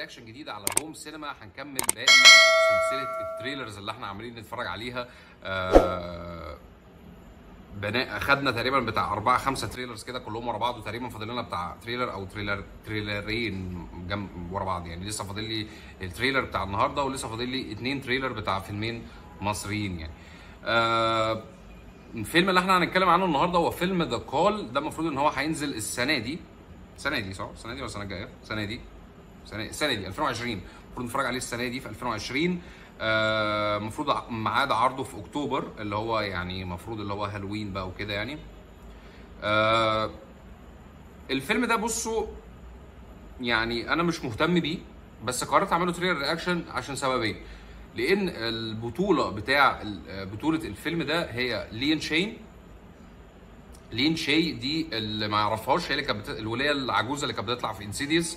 رياكشن جديد على هوم سينما هنكمل باقي سلسله التريلرز اللي احنا عاملين نتفرج عليها آه بنا... اخدنا تقريبا بتاع اربعه خمسه تريلرز كده كلهم ورا بعض وتقريبا فاضل لنا بتاع تريلر او تريلر تريلرين جنب ورا بعض يعني لسه فاضل لي التريلر بتاع النهارده ولسه فاضل لي اتنين تريلر بتاع فيلمين مصريين يعني آه الفيلم اللي احنا هنتكلم عنه النهارده هو فيلم ذا كول ده المفروض ان هو هينزل السنه دي السنه دي صح؟ السنه دي ولا السنه الجايه؟ السنه دي السنه السنه دي 2020 المفروض نتفرج عليه السنه دي في 2020 المفروض آه ميعاد عرضه في اكتوبر اللي هو يعني المفروض اللي هو هالوين بقى وكده يعني آه الفيلم ده بصوا يعني انا مش مهتم بيه بس قررت اعمله تريلر رياكشن عشان سببين لان البطوله بتاع بطوله الفيلم ده هي لين شين لين شي دي اللي ما يعرفهاش هي اللي كانت بت... الوليه العجوزه اللي كانت بتطلع في انسيديوس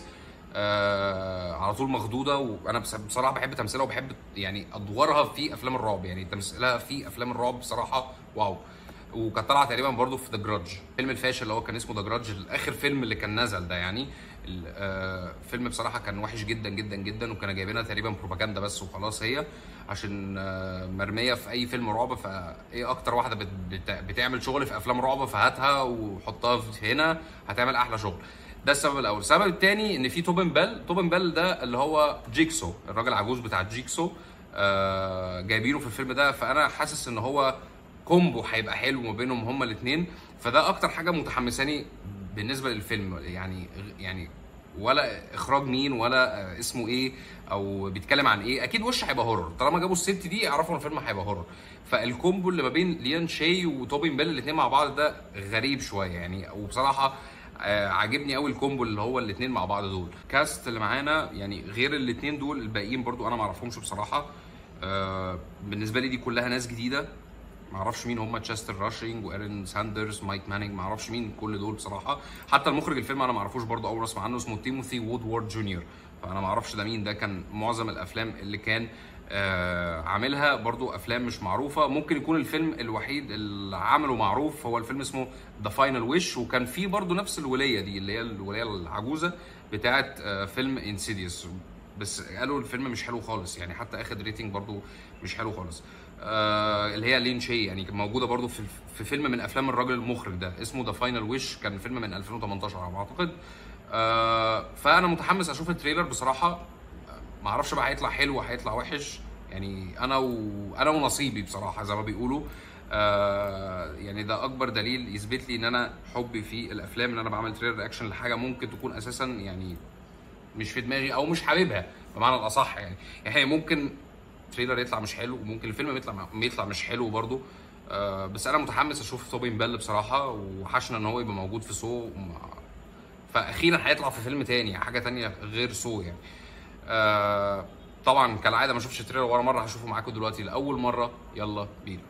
آه على طول مخضوضه وانا بصراحه بحب تمثيلها وبحب يعني ادوارها في افلام الرعب يعني تمثيلها في افلام الرعب بصراحه واو وكانت طالعه تقريبا برضو في ذا جراج فيلم الفاشل اللي هو كان اسمه ذا جراج اخر فيلم اللي كان نزل ده يعني الفيلم بصراحه كان وحش جدا جدا جدا وكانوا جايبينها تقريبا بروباجندا بس وخلاص هي عشان مرميه في اي فيلم رعب فايه اكتر واحده بت... بتعمل شغل في افلام رعب فهاتها وحطها في هنا هتعمل احلى شغل ده السبب الاول السبب الثاني ان في توبن بيل توبن بيل ده اللي هو جيكسو الراجل العجوز بتاع جيكسو آه جايبينه في الفيلم ده فانا حاسس ان هو كومبو هيبقى حلو ما بينهم هما الاثنين فده اكتر حاجه متحمساني بالنسبه للفيلم يعني يعني ولا اخراج مين ولا اسمه ايه او بيتكلم عن ايه اكيد وش هيبقى هورر طالما جابوا الست دي اعرفوا ان الفيلم هيبقى هورر فالكومبو اللي ما بين ليان شاي وتوبين بيل الاثنين مع بعض ده غريب شويه يعني وبصراحه آه عاجبني قوي الكومبو اللي هو الاثنين مع بعض دول كاست اللي معانا يعني غير الاثنين دول الباقيين برضو انا ما اعرفهمش بصراحه آه بالنسبه لي دي كلها ناس جديده ما اعرفش مين هم تشستر راشينج وايرن ساندرز مايك مانينج ما اعرفش مين كل دول بصراحه حتى المخرج الفيلم انا ما اعرفوش برضه اول اسمع عنه اسمه تيموثي وودورد جونيور فانا ما اعرفش ده مين ده كان معظم الافلام اللي كان آه عاملها برضو افلام مش معروفه ممكن يكون الفيلم الوحيد اللي عمله معروف هو الفيلم اسمه ذا فاينل ويش وكان فيه برضو نفس الوليه دي اللي هي الوليه العجوزه بتاعه آه فيلم انسيديوس بس قالوا الفيلم مش حلو خالص يعني حتى اخد ريتنج برضو مش حلو خالص آه اللي هي لين شي يعني موجوده برضو في, في فيلم من افلام الراجل المخرج ده اسمه ذا فاينل ويش كان فيلم من 2018 على ما اعتقد آه فانا متحمس اشوف التريلر بصراحه ما اعرفش بقى هيطلع حلو هيطلع وحش يعني انا و... انا ونصيبي بصراحه زي ما بيقولوا آه يعني ده اكبر دليل يثبت لي ان انا حبي في الافلام ان انا بعمل تريلر رياكشن لحاجه ممكن تكون اساسا يعني مش في دماغي او مش حاببها بمعنى الاصح يعني يعني ممكن تريلر يطلع مش حلو وممكن الفيلم يطلع يطلع مش حلو برضه آه بس انا متحمس اشوف توبين بيل بصراحه وحشنا ان هو يبقى موجود في سو فاخيرا هيطلع في فيلم تاني حاجه تانية غير سو يعني آه طبعا كالعاده ما شفتش تريلر ولا مره هشوفه معاكم دلوقتي لاول مره يلا بينا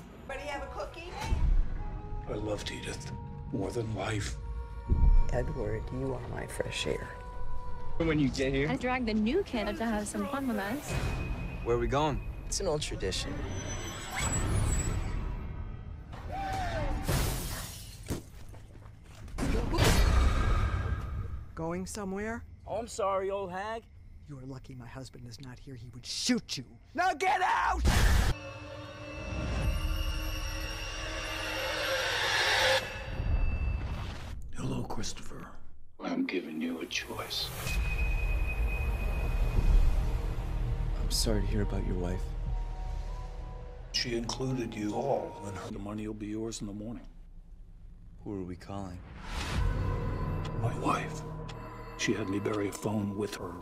I loved Edith more than life. Edward, you are my fresh air. When you get here, I dragged the new kid to have some fun with us. where are we going? It's an old tradition. Going somewhere? Oh, I'm sorry, old hag. You are lucky my husband is not here. He would shoot you. Now get out! Hello, Christopher. I'm giving you a choice. I'm sorry to hear about your wife. She included you all in her. The money will be yours in the morning. Who are we calling? My wife. She had me bury a phone with her.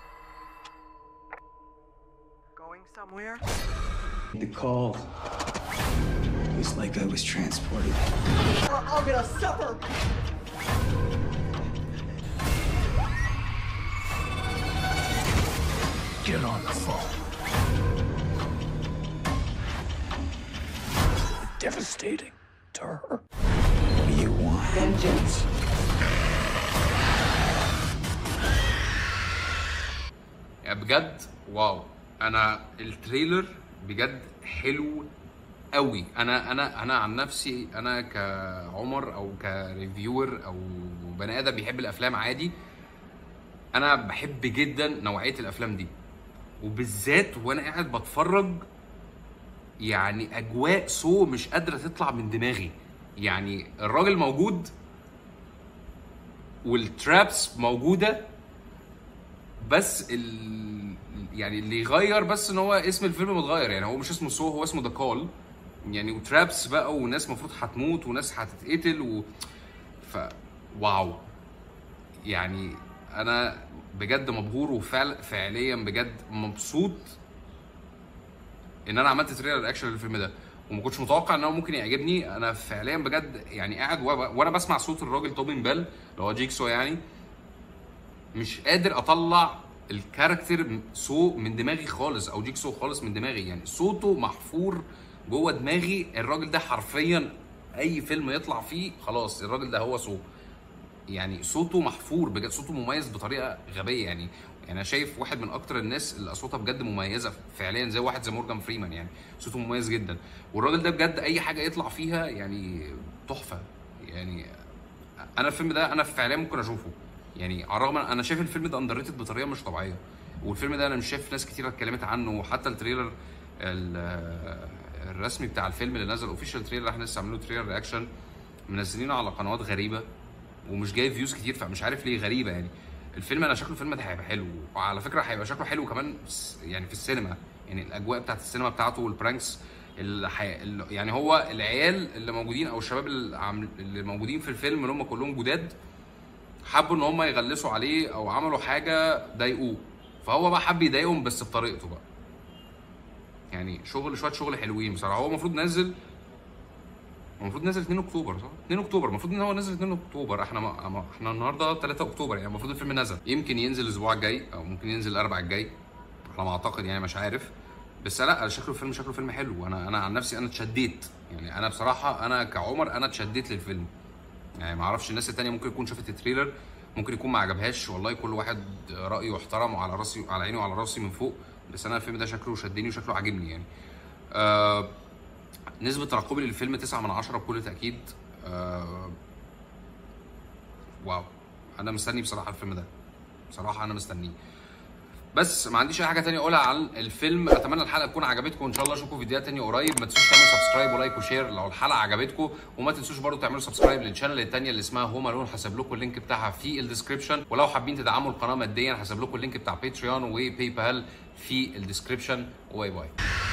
Going somewhere? The call. It was like I was transported. Or I'm gonna suffer! Get on the phone. Devastating to her. What do you want? Vengeance. يعني بجد واو انا التريلر بجد حلو قوي انا انا انا عن نفسي انا كعمر او كريفيور او بني ادم بيحب الافلام عادي انا بحب جدا نوعيه الافلام دي وبالذات وانا قاعد بتفرج يعني اجواء سو مش قادره تطلع من دماغي يعني الراجل موجود والترابس موجوده بس ال... يعني اللي يغير بس ان هو اسم الفيلم متغير يعني هو مش اسمه سو هو اسمه ذا كول يعني وترابس بقى وناس المفروض هتموت وناس هتتقتل و ف واو يعني انا بجد مبهور وفعل فعليا بجد مبسوط ان انا عملت تريلر اكشن للفيلم ده وما كنتش متوقع ان هو ممكن يعجبني انا فعليا بجد يعني قاعد و- وانا بسمع صوت الراجل توبين بيل اللي هو جيكسو يعني مش قادر اطلع الكاركتر سو من دماغي خالص او جيكسو خالص من دماغي يعني صوته محفور جوه دماغي الراجل ده حرفيا اي فيلم يطلع فيه خلاص الراجل ده هو سو يعني صوته محفور بجد صوته مميز بطريقه غبيه يعني يعني انا شايف واحد من اكتر الناس اللي اصواتها بجد مميزه فعليا زي واحد زي مورجان فريمان يعني صوته مميز جدا والراجل ده بجد اي حاجه يطلع فيها يعني تحفه يعني انا الفيلم ده انا فعليا ممكن اشوفه يعني على الرغم انا شايف الفيلم ده اندر بطريقه مش طبيعيه والفيلم ده انا مش شايف ناس كتير اتكلمت عنه وحتى التريلر ال- الرسمي بتاع الفيلم اللي نزل اوفيشال تريلر احنا لسه عاملين له تريلر رياكشن منزلينه على قنوات غريبه ومش جايب فيوز كتير فمش عارف ليه غريبه يعني الفيلم انا شكله الفيلم ده هيبقى حلو وعلى فكره هيبقى شكله حلو كمان س- يعني في السينما يعني الاجواء بتاعت السينما بتاعته والبرانكس اللي حي... اللي- يعني هو العيال اللي موجودين او الشباب اللي, عامل... اللي موجودين في الفيلم اللي هم كلهم جداد حبوا ان هم يغلسوا عليه او عملوا حاجه ضايقوه فهو بقى حب يضايقهم بس بطريقته بقى يعني شغل شويه شغل حلوين بصراحه هو المفروض نازل المفروض نازل 2 اكتوبر صح؟ 2 اكتوبر المفروض ان هو نازل 2 اكتوبر احنا ما ما- احنا النهارده 3 اكتوبر يعني المفروض الفيلم نزل يمكن ينزل الاسبوع الجاي او ممكن ينزل الاربع الجاي على ما اعتقد يعني مش عارف بس لا شكله الفيلم شكله فيلم حلو انا انا عن نفسي انا اتشديت يعني انا بصراحه انا كعمر انا اتشديت للفيلم يعني ما اعرفش الناس التانية ممكن يكون شافت التريلر ممكن يكون ما عجبهاش والله كل واحد رايه يحترم وعلى راسي على عيني وعلى راسي من فوق بس انا الفيلم ده شكله شدني وشكله عاجبني يعني آه نسبة ترقبي للفيلم 9 من 10 بكل تأكيد آه واو أنا مستني بصراحة الفيلم ده بصراحة أنا مستنيه بس ما عنديش اي حاجه تانية اقولها عن الفيلم اتمنى الحلقه تكون عجبتكم وان شاء الله اشوفكم فيديوهات تانية قريب ما تنسوش تعملوا سبسكرايب ولايك وشير لو الحلقه عجبتكم وما تنسوش برضو تعملوا سبسكرايب للشانل التانية اللي اسمها هوم الون هسيب لكم اللينك بتاعها في الديسكربشن ولو حابين تدعموا القناه ماديا هسيب لكم اللينك بتاع باتريون وباي بال في الديسكربشن وباي باي